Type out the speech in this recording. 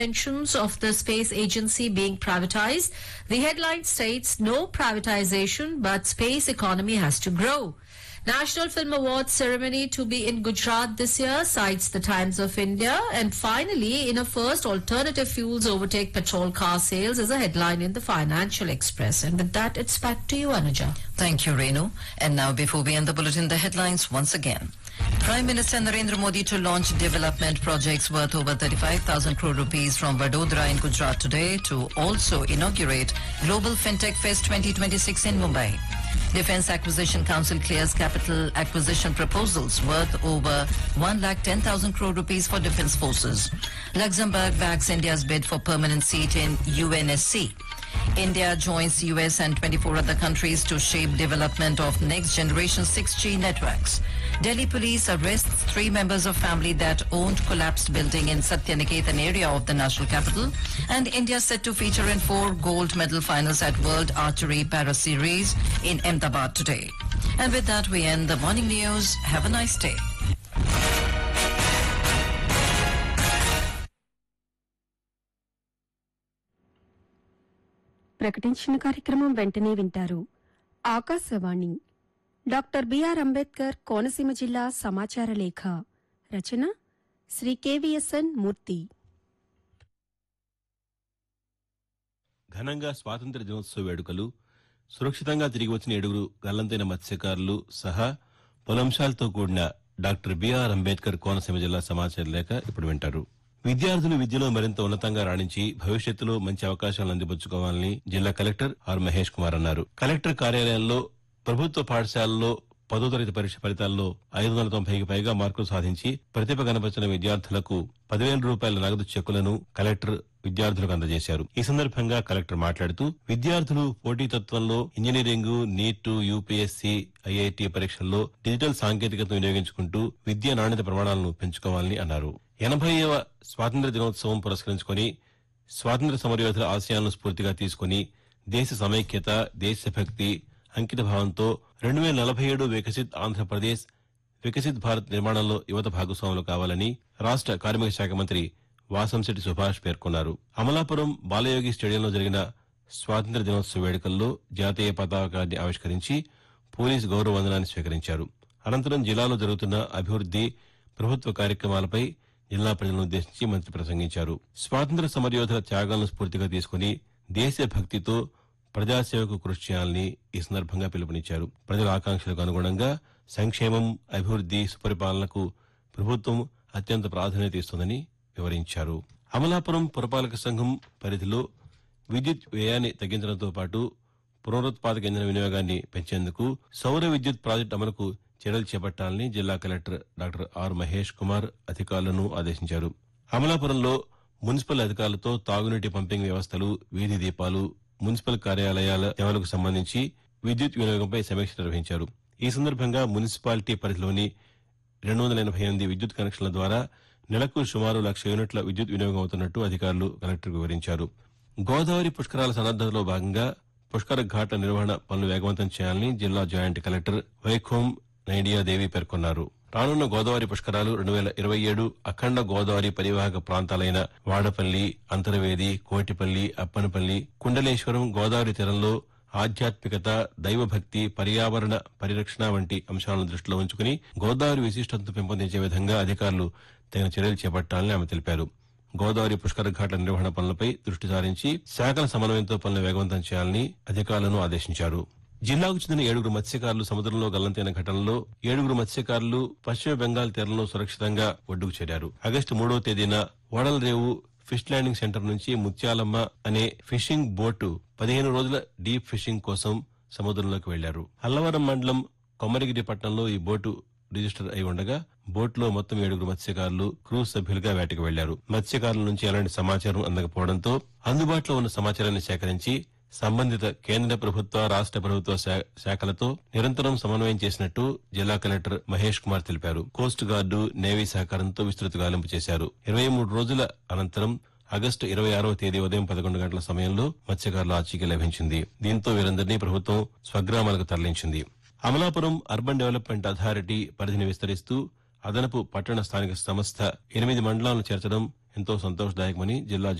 intentions of the space agency being privatized. The headline states no privatization, but space economy has to grow. National Film Awards ceremony to be in Gujarat this year, cites the Times of India. And finally, in a first, alternative fuels overtake petrol car sales is a headline in the Financial Express. And with that, it's back to you, Anuja. Thank you, Renu. And now, before we end the bulletin, the headlines once again. Prime Minister Narendra Modi to launch development projects worth over 35,000 crore rupees from Vadodara in Gujarat today to also inaugurate Global FinTech Fest 2026 in Mumbai. Defense Acquisition Council clears capital acquisition proposals worth over 1,10,000 crore rupees for defense forces. Luxembourg backs India's bid for permanent seat in UNSC. India joins US and 24 other countries to shape development of next generation 6G networks. Delhi police arrests three members of family that owned collapsed building in Satyaniketan area of the national capital. And India set to feature in four gold medal finals at World Archery Para Series in Ahmedabad today. And with that, we end the morning news. Have a nice day. ప్రకటించిన కార్యక్రమం వెంటనే వింటారు Akashvani doctor B R Ambedkar Konaseema జిల్లా సమాచార లేఖ రచన Shri KVSN మూర్తి ఘనంగా స్వాతంత్ర దినోత్సవ వేడుకలు సురక్షితంగా తిరిగి వచ్చిన ఏడుగురు గల్లంతైన మత్స్యకారులు సహా పలుంశాలతో కూడిన డాక్టర్ బిఆర్ అంబేద్కర్ కోనసీమ జిల్లా సమాచార లేఖ ఇప్పుడు వింటారు విద్యార్థులు విద్యలో మరింత ఉన్నతంగా రాణించి భవిష్యత్తులో మంచి అవకాశాలను అందిపుచ్చుకోవాలని జిల్లా కలెక్టర్ ఆర్ మహేష్ కుమార్ అన్నారు కలెక్టర్ కార్యాలయంలో ప్రభుత్వ పాఠశాలల్లో పదో తరగతి పరీక్ష ఫలితాల్లో ఐదు వందల తొంభైకి పైగా మార్కులు సాధించి ప్రతిభ కనపరిచిన విద్యార్థులకు పదివేల రూపాయల నగదు చెక్కులను కలెక్టర్ విద్యార్థులకు అందజేశారు ఈ సందర్భంగా కలెక్టర్ మాట్లాడుతూ విద్యార్థులు పోటీతత్వంలో ఇంజనీరింగ్ నీట్ యూపీఎస్సీ ఐఐటి పరీక్షల్లో డిజిటల్ సాంకేతికతను వినియోగించుకుంటూ విద్యా నాణ్యత ప్రమాణాలను పెంచుకోవాలని అన్నారు ఎనభైవ స్వాతంత్ర దినోత్సవం పురస్కరించుకొని స్వాతంత్ర సమరయోధుల ఆశయాలను స్ఫూర్తిగా తీసుకుని దేశ సమైక్యత దేశభక్తి అంకిత భావంతో రెండు వేల నలభై ఏడు వికసిత్ ఆంధ్రప్రదేశ్ వికసిత్ భారత్ నిర్మాణంలో యువత భాగస్వాములు కావాలని రాష్ట కార్మిక శాఖ మంత్రి వాసంశెట్టి సుభాష్ పేర్కొన్నారు అమలాపురం బాలయోగి స్టేడియంలో జరిగిన స్వాతంత్ర దినోత్సవ వేడుకల్లో జాతీయ పతాకాన్ని ఆవిష్కరించి పోలీసు గౌరవ వందనాన్ని స్వీకరించారు అనంతరం జిల్లాలో జరుగుతున్న అభివృద్ది ప్రభుత్వ కార్యక్రమాలపై జిల్లా ప్రజలను ఉద్దేశించి మంత్రి ప్రసంగించారు స్వాతంత్ర సమరయోధుల త్యాగాలను స్ఫూర్తిగా తీసుకుని దేశభక్తితో ప్రజాసేవకు కృషి చేయాలని ఈ సందర్భంగా పిలుపునిచ్చారు ప్రజల ఆకాంక్షలకు అనుగుణంగా సంక్షేమం అభివృద్ది సుపరిపాలనకు ప్రభుత్వం అత్యంత ప్రాధాన్యత ఇస్తోందని వివరించారు అమలాపురం పురపాలక సంఘం పరిధిలో విద్యుత్ వ్యయాన్ని తగ్గించడంతో పాటు పునరుత్పాదక ఇంధన వినియోగాన్ని పెంచేందుకు సౌర విద్యుత్ ప్రాజెక్టు అమలుకు చర్యలు చేపట్టాలని జిల్లా collector doctor R Mahesh Kumar అధికారులను ఆదేశించారు అమలాపురంలో మున్సిపల్ అధికారులతో తాగునీటి పంపింగ్ వ్యవస్థలు వీధి దీపాలు మున్సిపల్ కార్యాలయాల సేవలకు సంబంధించి విద్యుత్ వినియోగంపై సమీక్ష నిర్వహించారు ఈ సందర్భంగా మున్సిపాలిటీ పరిధిలోని రెండు వందల ఎనభై ఎనిమిది విద్యుత్ కనెక్షన్ల ద్వారా నెలకు సుమారు లక్ష యూనిట్ల విద్యుత్ వినియోగం అవుతున్నట్టు అధికారులు కలెక్టర్కు వివరించారు గోదావరి పుష్కరాల సన్నద్దతలో భాగంగా పుష్కర ఘాట్ల నిర్వహణ పనులు వేగవంతం చేయాలని జిల్లా జాయింట్ కలెక్టర్ వైఖోం నైడియాదేవి పేర్కొన్నారు రానున్న గోదావరి పుష్కరాలు రెండు వేల ఇరవై ఏడు అఖండ గోదావరి పరివాహక ప్రాంతాలైన వాడపల్లి అంతర్వేది కోటిపల్లి అప్పనపల్లి కుండలేశ్వరం గోదావరి తీరంలో ఆధ్యాత్మికత దైవభక్తి పర్యావరణ పరిరక్షణ వంటి అంశాలను దృష్టిలో ఉంచుకుని గోదావరి విశిష్టతను పెంపొందించే విధంగా అధికారులు తగిన చర్యలు చేపట్టాలని ఆమె తెలిపారు గోదావరి పుష్కర ఘాట్ల నిర్వహణ పనులపై దృష్టి సారించి శాఖల సమన్వయంతో పనులు వేగవంతం చేయాలని అధికారులను ఆదేశించారు జిల్లాకు చెందిన ఏడుగురు మత్స్యకారులు సముద్రంలో గల్లంతైన ఘటనలో ఏడుగురు మత్స్యకారులు పశ్చిమ బెంగాల్ తీరంలో సురక్షితంగా ఒడ్డుకు చేరారు ఆగస్టు మూడవ తేదీన ఓడలరేవు ఫిష్ ల్యాండింగ్ సెంటర్ నుంచి ముత్యాలమ్మ అనే ఫిషింగ్ బోటు పదిహేను రోజుల డీప్ ఫిషింగ్ కోసం సముద్రంలోకి వెళ్లారు అల్లవరం మండలం కొమ్మరిగిరి పట్టణంలో ఈ బోటు రిజిస్టర్ అయి ఉండగా బోట్లో మొత్తం ఏడుగురు మత్స్యకారులు క్రూజ్ సభ్యులుగా వేటకు వెళ్లారు మత్స్యకారుల నుంచి ఎలాంటి సమాచారం అందకపోవడంతో అందుబాటులో ఉన్న సమాచారాన్ని సేకరించి సంబంధిత కేంద్ర ప్రభుత్వ రాష్ట ప్రభుత్వ శా- శాఖలతో నిరంతరం సమన్వయం చేసినట్టు జిల్లా కలెక్టర్ మహేష్ కుమార్ తెలిపారు కోస్ట్ గార్డు నేవీ సహకారంతో విస్తృత గాలింపు చేశారు ఇరవై మూడు రోజుల అనంతరం ఆగస్టు ఇరవై ఆరవ తేదీ ఉదయం పదకొండు గంటల సమయంలో మత్స్యకారుల ఆచూకీ లభించింది దీంతో వీరందరినీ ప్రభుత్వం స్వగ్రామాలకు తరలించింది అమలాపురం అర్బన్ డెవలప్మెంట్ అథారిటీ పరిధిని విస్తరిస్తూ అదనపు పట్టణ స్థానిక సంస్థ ఎనిమిది మండలాలను చేర్చడం ఎంతో సంతోషదాయకమని జిల్లా